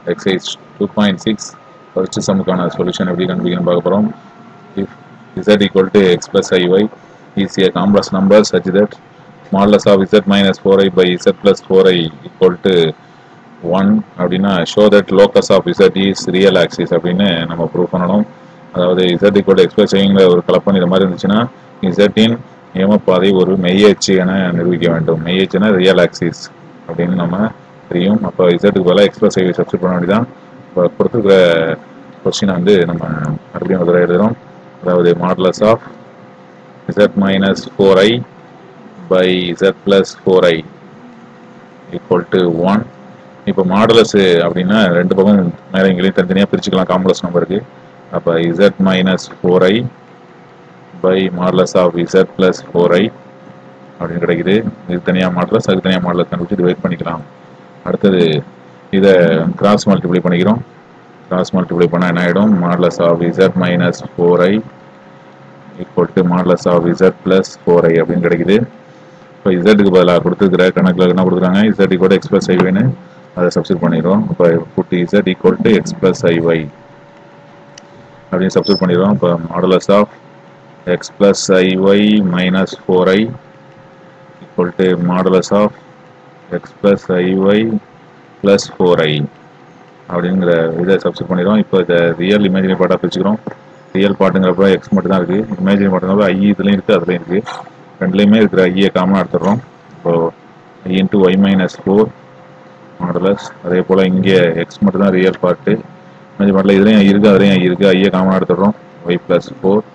exercise two point six first சமுக்கான solution எப்படி கண்டுபிடிக்கணும் பார்க்க போகிறோம் if z equal to x plus i y is a complex number such that modulus of z minus four i by z plus four i equal to one அப்படின்னா show that locus of z is real axis அப்படின்னு நம்ம prove பண்ணணும் அதாவது Z equal express செய்யுங்கிற ஒரு கலப்பன் இது மாதிரி இருந்துச்சுன்னா இசட்டின் நியமப்பாதை ஒரு மெய்யச்சு என நிரூபிக்க வேண்டும் மெய்யச்சுனா ரியல் ஆக்சிஸ் அப்படின்னு நம்ம தெரியும் அப்போ இசட்டுக்கு பதிலாக எக்ஸ்பிரஸ் ஐ சப்ஸ்டிட் பண்ண வேண்டியதான் இப்போ கொடுத்துருக்கிற கொஸ்டினை வந்து நம்ம மறுபடியும் ஒரு தடவை எழுதுகிறோம் அதாவது modulus of z minus four i by z plus four i equal to one இப்போ மாடலஸ் அப்படின்னா ரெண்டு பக்கம் மேலே இங்கேயும் தனித்தனியாக பிரிச்சுக்கலாம் காம்ப்ளெக்ஸ் நம்பருக்கு அப்போ z minus four i by modulus of z plus four i அப்படின்னு கிடைக்குது இது தனியாக மாடலஸ் அது தனியாக மாடலஸ் கண்டுபிடிச்சி டிவைட் பண்ணிக்கலாம் அடுத்தது இதை கிராஸ் மல்டிப்ளை பண்ணிக்கிறோம் கிராஸ் மல்டிப்ளை பண்ணால் என்ன ஆகிடும் modulus of z minus four i equal to modulus of z plus four i அப்படின்னு கிடைக்குது இப்போ இசட்டுக்கு பதிலாக கொடுத்துருக்கிற கணக்கில் என்ன கொடுக்குறாங்க இசட் ஈக்குவல் எக்ஸ் ப்ளஸ் ஐவேன்னு அதை சப்ஸ்டிட் பண்ணிடுறோம் இப்போ put z equal to x plus i y அப்படின்னு சப்ஸ்டிட் பண்ணிடுறோம் இப்போ modulus of x plus i y minus four i equal to modulus of x plus ஐஒய் plus four i அப்படிங்கிற இதை சப்ஸ்டிட் பண்ணிடுறோம் இப்போ இதை ரியல் இமேஜினரி பார்ட்டாக பிரிச்சுக்கிறோம் ரியல் பார்ட்டுங்கிறப்ப எக்ஸ் மட்டும் தான் இருக்குது இமேஜினரி பார்ட்டுங்கிறப்ப ஐ இதுலேயும் இருக்குது அதுலேயும் இருக்குது ரெண்டுலேயுமே இருக்கிற ஐயை காமனாக எடுத்துடுறோம் இப்போது i into y minus four modulus அதே போல் இங்கே எக்ஸ் மட்டும் தான் ரியல் பார்ட்டு இமேஜ் பார்ட்டில் இதுலேயும் இருக்குது அதுலேயும் இருக்குது ஐயை காமனாக எடுத்துடுறோம் ஒய் ப்ளஸ் ஃபோர்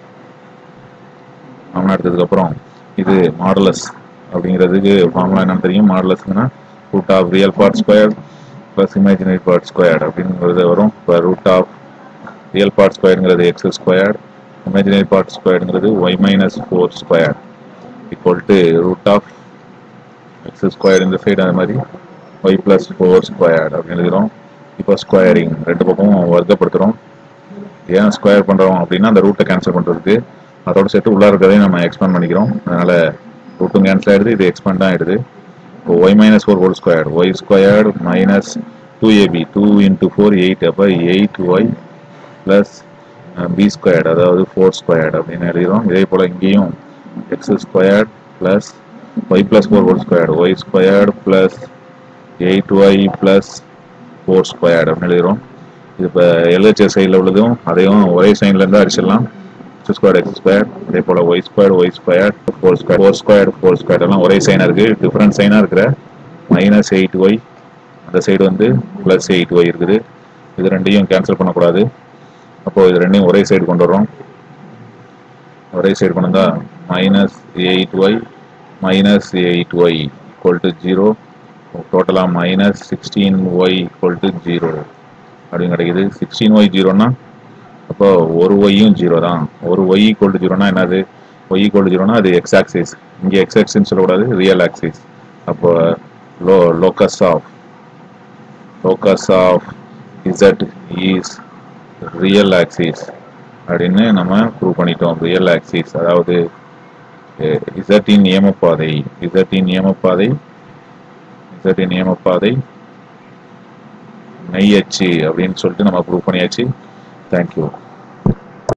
காமனாக எடுத்ததுக்கப்புறம் இது மாடலஸ் அப்படிங்கிறதுக்கு ஃபார்முலா என்னன்னு தெரியும் மாடலஸ்னா root of real part square plus imaginary part square அப்படிங்கிறது வரும் இப்போ ரூட் ஆஃப் ரியல் பார்ட் ஸ்கொயருங்கிறது எக்ஸ் ஸ்கொயர் இமேஜினரி பார்ட் ஸ்கொயருங்கிறது y minus four square equal to root of x square இந்த சைடு அது மாதிரி ஒய் ப்ளஸ் ஃபோர் ஸ்கொயர் அப்படின்னு எழுதுகிறோம் இப்போ ஸ்கொயரிங் ரெண்டு பக்கமும் வர்க்கப்படுத்துகிறோம் ஏன் ஸ்கொயர் பண்ணுறோம் அப்படின்னா அந்த ரூட்டை கேன்சல் பண்ணுறதுக்கு அதோட சேர்த்து உள்ளே இருக்கிறதையும் நம்ம எக்ஸ்பேண்ட் பண்ணிக்கிறோம் அதனால் ரூட்டும் கேன்சல் ஆகிடுது இது எக்ஸ்பேண்ட் ஆகிடுது இப்போ y minus four whole square y square minus two a b two into four eight அப்போ eight y plus b squared அதாவது ஃபோர் ஸ்கொயர்டு அப்படின்னு எழுதுகிறோம் இதே போல் இங்கேயும் x squared plus y plus four whole squared y squared plus eight y plus four squared அப்படின்னு எழுதுகிறோம் இது இப்போ எல்ஹெச்எஸ் சைடில் உள்ளதும் அதையும் ஒரே சைன்லேருந்து அடிச்சிடலாம் எக்ஸ் ஸ்கொயர் எக்ஸ் ஸ்கொயர் அதே போல் y square y square four square four square four square எல்லாம் ஒரே சைனாக இருக்குது டிஃப்ரெண்ட் சைனாக இருக்கிற மைனஸ் எயிட் ஒய் அந்த சைடு வந்து ப்ளஸ் எயிட் ஒய் இருக்குது இது ரெண்டையும் கேன்சல் பண்ணக்கூடாது அப்போது இது ரெண்டையும் ஒரே சைடு கொண்டு வரோம் ஒரே சைடு பண்ணுங்க minus eight y minus eight y equal to zero டோட்டலாக minus sixteen y equal to zero அப்படின்னு கிடைக்குது சிக்ஸ்டீன் ஒய் ஜீரோனா அப்போ ஒரு ஒய்யும் ஜீரோ தான் ஒரு ஒய் ஈக்குவல் டு ஜீரோனா என்னது ஒய் ஈக்குவல் டு ஜீரோனா அது எக்ஸ் ஆக்சிஸ் இங்கே எக்ஸ் ஆக்சின்னு சொல்லக்கூடாது ரியல் ஆக்சிஸ் அப்போ லோ locus of locus of z is real axis அப்படின்னு நம்ம ப்ரூவ் பண்ணிட்டோம் ரியல் ஆக்சிஸ் அதாவது இசட்டின் நியமப்பாதை இசட்டின் நியமப்பாதை இசட்டின் நியமப்பாதை மெய் அச்சு அப்படின்னு சொல்லிட்டு நம்ம ப்ரூவ் பண்ணியாச்சு தேங்க்யூ